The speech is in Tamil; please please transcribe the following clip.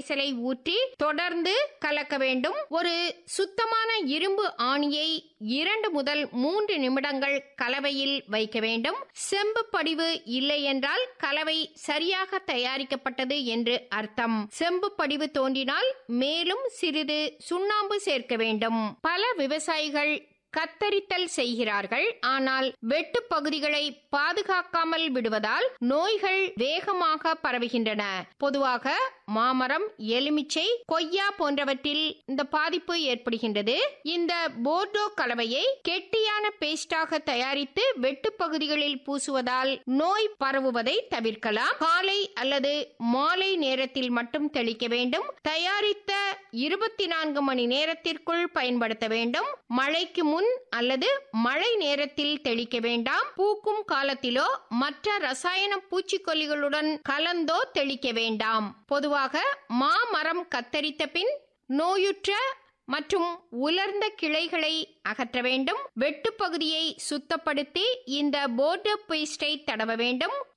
கரைசலை ஊற்றி தொடர்ந்து கலக்க வேண்டும் ஒரு சுத்தமான இரும்பு ஆணியை இரண்டு முதல் மூன்று நிமிடங்கள் கலவையில் வைக்க வேண்டும் செம்பு படிவு இல்லை என்றால் கலவை சரியாக தயாரிக்கப்பட்டது என்று அர்த்தம் செம்பு படிவு தோன்றினால் மேலும் சிறிது சுண்ணாம்பு சேர்க்க வேண்டும் பல விவசாயிகள் கத்தரித்தல் செய்கிறார்கள் ஆனால் வெட்டு பகுதிகளை பாதுகாக்காமல் விடுவதால் நோய்கள் வேகமாக பரவுகின்றன பொதுவாக மாமரம் எலுமிச்சை கொய்யா போன்றவற்றில் இந்த பாதிப்பு ஏற்படுகின்றது இந்த போர்டோ கலவையை கெட்டியான பேஸ்டாக தயாரித்து வெட்டு பகுதிகளில் பூசுவதால் நோய் பரவுவதை தவிர்க்கலாம் காலை அல்லது மாலை நேரத்தில் மட்டும் தெளிக்க வேண்டும் தயாரித்த இருபத்தி நான்கு மணி நேரத்திற்குள் பயன்படுத்த வேண்டும் மழைக்கு முன் அல்லது மழை நேரத்தில் தெளிக்க வேண்டாம் பூக்கும் காலத்திலோ மற்ற ரசாயன பூச்சிக்கொல்லிகளுடன் கலந்தோ தெளிக்க வேண்டாம் பொதுவாக மாமரம் கத்தரித்த பின் நோயுற்ற மற்றும் உலர்ந்த கிளைகளை அகற்ற வேண்டும் வெட்டுப்பகுதியை சுத்தப்படுத்தி இந்த போர்டோ பேஸ்டை தடவ வேண்டும்